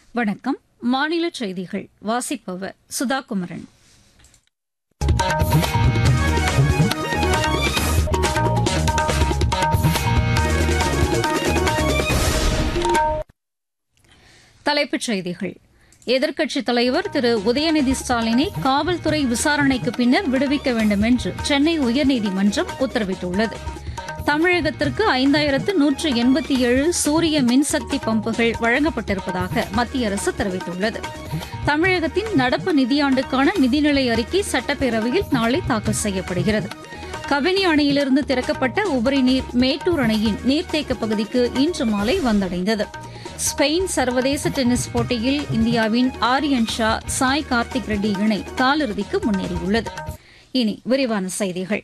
வணக்கம் மாநில செய்திகள் வாசிப்பவர் சுதா குமரன் தலைப்புச் செய்திகள் எதிர்க்கட்சித் தலைவர் திரு உதயநிதி ஸ்டாலினை காவல்துறை விசாரணைக்கு பின்னர் விடுவிக்க வேண்டும் என்று சென்னை உயர்நீதிமன்றம் உத்தரவிட்டுள்ளது தமிழகத்திற்கு ஐந்தாயிரத்து நூற்று எண்பத்தி ஏழு சூரிய மின்சக்தி பம்புகள் வழங்கப்பட்டிருப்பதாக மத்திய அரசு தெரிவித்துள்ளது தமிழகத்தின் நடப்பு நிதியாண்டுக்கான நிதிநிலை அறிக்கை சட்டப்பேரவையில் நாளை தாக்கல் செய்யப்படுகிறது கபினி அணையிலிருந்து திறக்கப்பட்ட உபரி நீர் மேட்டூர் அணையின் நீர்த்தேக்க பகுதிக்கு இன்று மாலை வந்தடைந்தது ஸ்பெயின் சர்வதேச டென்னிஸ் போட்டியில் இந்தியாவின் ஆரியன் ஷா சாய் கார்த்திக் ரெட்டி இணை காலிறுதிக்கு முன்னேறியுள்ளது இனி விரிவான செய்திகள்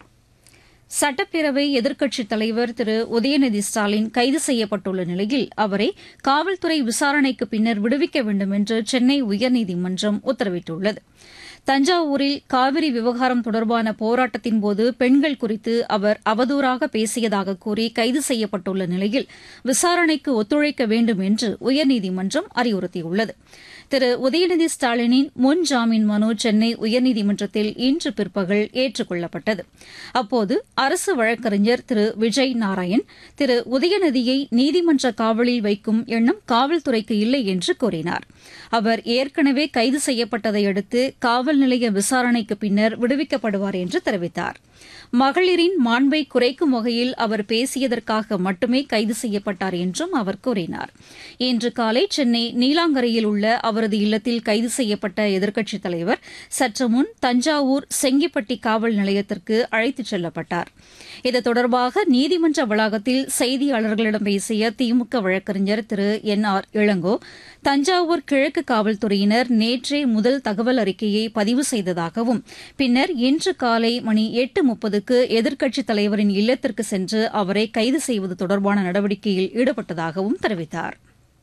சட்டப்பேரவை எதிர்க்கட்சித் தலைவர் திரு உதயநிதி ஸ்டாலின் கைது செய்யப்பட்டுள்ள நிலையில் அவரை காவல்துறை விசாரணைக்கு பின்னர் விடுவிக்க வேண்டும் என்று சென்னை உயர்நீதிமன்றம் உத்தரவிட்டுள்ளது தஞ்சாவூரில் காவிரி விவகாரம் தொடர்பான போராட்டத்தின்போது பெண்கள் குறித்து அவர் அவதூறாக பேசியதாக கூறி கைது செய்யப்பட்டுள்ள நிலையில் விசாரணைக்கு ஒத்துழைக்க வேண்டும் என்று உயர்நீதிமன்றம் அறிவுறுத்தியுள்ளது திரு உதயநிதி ஸ்டாலினின் முன் ஜாமீன் மனு சென்னை உயர்நீதிமன்றத்தில் இன்று பிற்பகல் ஏற்றுக் கொள்ளப்பட்டது அப்போது அரசு வழக்கறிஞர் திரு விஜய் நாராயண் திரு உதயநிதியை நீதிமன்ற காவலில் வைக்கும் எண்ணம் காவல்துறைக்கு இல்லை என்று கூறினார் அவர் ஏற்கனவே கைது செய்யப்பட்டதை அடுத்து காவல் நிலைய விசாரணைக்கு பின்னர் விடுவிக்கப்படுவார் என்று தெரிவித்தார் மகளிரின் மாண்பை குறைக்கும் வகையில் அவர் பேசியதற்காக மட்டுமே கைது செய்யப்பட்டார் என்றும் அவர் கூறினார் இன்று காலை சென்னை நீலாங்கரையில் உள்ள அவரது இல்லத்தில் கைது செய்யப்பட்ட எதிர்க்கட்சித் தலைவர் சற்று முன் தஞ்சாவூர் செங்கிப்பட்டி காவல் நிலையத்திற்கு அழைத்துச் செல்லப்பட்டார் இது தொடர்பாக நீதிமன்ற வளாகத்தில் செய்தியாளர்களிடம் பேசிய திமுக வழக்கறிஞர் திரு என் ஆர் இளங்கோ தஞ்சாவூர் கிழக்கு காவல்துறையினர் நேற்றே முதல் தகவல் அறிக்கையை பதிவு செய்ததாகவும் பின்னர் இன்று காலை மணி எட்டு முப்பதுக்கு எதிர்க்கட்சித் தலைவரின் இல்லத்திற்கு சென்று அவரை கைது செய்வது தொடர்பான நடவடிக்கையில் ஈடுபட்டதாகவும் தெரிவித்தார்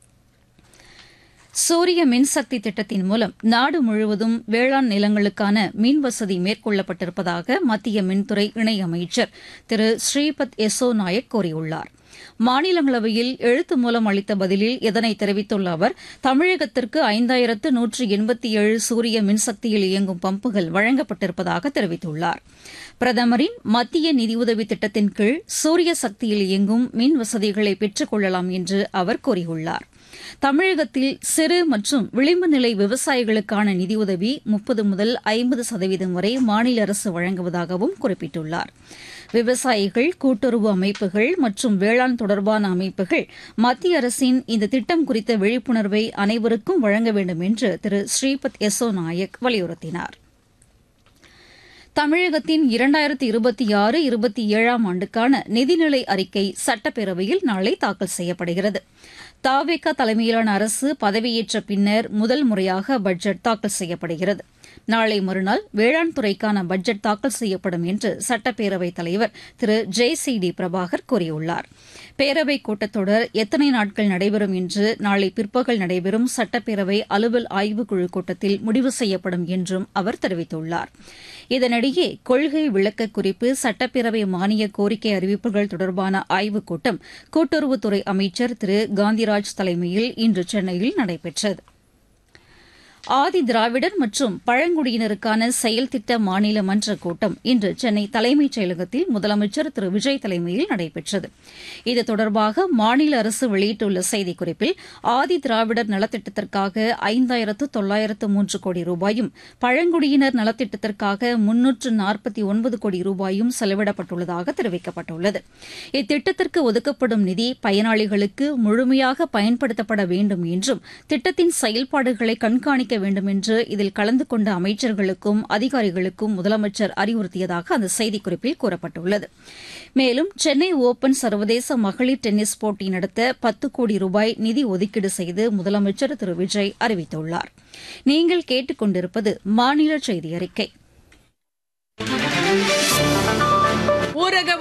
சூரிய மின்சக்தி திட்டத்தின் மூலம் நாடு முழுவதும் வேளாண் நிலங்களுக்கான மின் வசதி மேற்கொள்ளப்பட்டிருப்பதாக மத்திய மின்துறை இணையமைச்சர் திரு ஸ்ரீபத் யசோ நாயக் கூறியுள்ளார் மாநிலங்களவையில் எழுத்து மூலம் அளித்த பதிலில் இதனை தெரிவித்துள்ள அவர் தமிழகத்திற்கு ஐந்தாயிரத்து நூற்று எண்பத்தி ஏழு சூரிய மின்சக்தியில் இயங்கும் பம்புகள் வழங்கப்பட்டிருப்பதாக தெரிவித்துள்ளார் பிரதமரின் மத்திய நிதியுதவி திட்டத்தின் கீழ் சூரிய சக்தியில் இயங்கும் மின் வசதிகளை பெற்றுக் கொள்ளலாம் என்று அவர் கூறியுள்ளார் தமிழகத்தில் சிறு மற்றும் விளிம்பு நிலை விவசாயிகளுக்கான நிதியுதவி முப்பது முதல் ஐம்பது சதவீதம் வரை மாநில அரசு வழங்குவதாகவும் குறிப்பிட்டுள்ளார் விவசாயிகள் கூட்டுறவு அமைப்புகள் மற்றும் வேளாண் தொடர்பான அமைப்புகள் மத்திய அரசின் இந்த திட்டம் குறித்த விழிப்புணர்வை அனைவருக்கும் வழங்க வேண்டும் என்று திரு ஸ்ரீபத் யசோ நாயக் வலியுறுத்தினார் தமிழகத்தின் இரண்டாயிரத்தி இருபத்தி ஆறு இருபத்தி ஏழாம் ஆண்டுக்கான நிதிநிலை அறிக்கை சட்டப்பேரவையில் நாளை தாக்கல் செய்யப்படுகிறது தாவேகா தலைமையிலான அரசு பதவியேற்ற பின்னர் முதல் முறையாக பட்ஜெட் தாக்கல் செய்யப்படுகிறது நாளை மறுநாள் வேளாண் துறைக்கான பட்ஜெட் தாக்கல் செய்யப்படும் என்று சட்டப்பேரவைத் தலைவர் Thiru J C D Prabhakar கூறியுள்ளார் பேரவைக் கூட்டத்தொடர் எத்தனை நாட்கள் நடைபெறும் என்று நாளை பிற்பகல் நடைபெறும் சட்டப்பேரவை அலுவல் ஆய்வுக்குழு கூட்டத்தில் முடிவு செய்யப்படும் என்றும் அவர் தெரிவித்துள்ளார் இதனிடையே கொள்கை விளக்க குறிப்பு சட்டப்பேரவை மானிய கோரிக்கை அறிவிப்புகள் தொடர்பான ஆய்வுக் கூட்டம் கூட்டுறவுத்துறை அமைச்சர் திரு காந்திராஜ் தலைமையில் இன்று சென்னையில் நடைபெற்றது ஆதி திராவிடர் மற்றும் பழங்குடியினருக்கான செயல் திட்ட மாநில மன்ற கூட்டம் இன்று சென்னை தலைமைச் செயலகத்தில் முதலமைச்சர் திரு விஜய் தலைமையில் நடைபெற்றது இது தொடர்பாக மாநில அரசு வெளியிட்டுள்ள செய்திக்குறிப்பில் ஆதி திராவிடர் நலத்திட்டத்திற்காக ஐந்தாயிரத்து தொள்ளாயிரத்து மூன்று கோடி ரூபாயும் பழங்குடியினர் நலத்திட்டத்திற்காக முன்னூற்று நாற்பத்தி ஒன்பது கோடி ரூபாயும் செலவிடப்பட்டுள்ளதாக தெரிவிக்கப்பட்டுள்ளது இத்திட்டத்திற்கு ஒதுக்கப்படும் நிதி பயனாளிகளுக்கு முழுமையாக பயன்படுத்தப்பட வேண்டும் என்றும் திட்டத்தின் செயல்பாடுகளை கண்காணிக்க அறிவிக்க வேண்டும் என்று இதில் கலந்து கொண்ட அமைச்சர்களுக்கும் அதிகாரிகளுக்கும் முதலமைச்சர் அறிவுறுத்தியதாக அந்த செய்திக்குறிப்பில் கூறப்பட்டுள்ளது மேலும் சென்னை ஓபன் சர்வதேச மகளிர் டென்னிஸ் போட்டி நடத்த பத்து கோடி ரூபாய் நிதி ஒதுக்கீடு செய்து முதலமைச்சர் திரு விஜய் அறிவித்துள்ளார் நீங்கள் கேட்டுக் கொண்டிருப்பது மாநில செய்தி அறிக்கை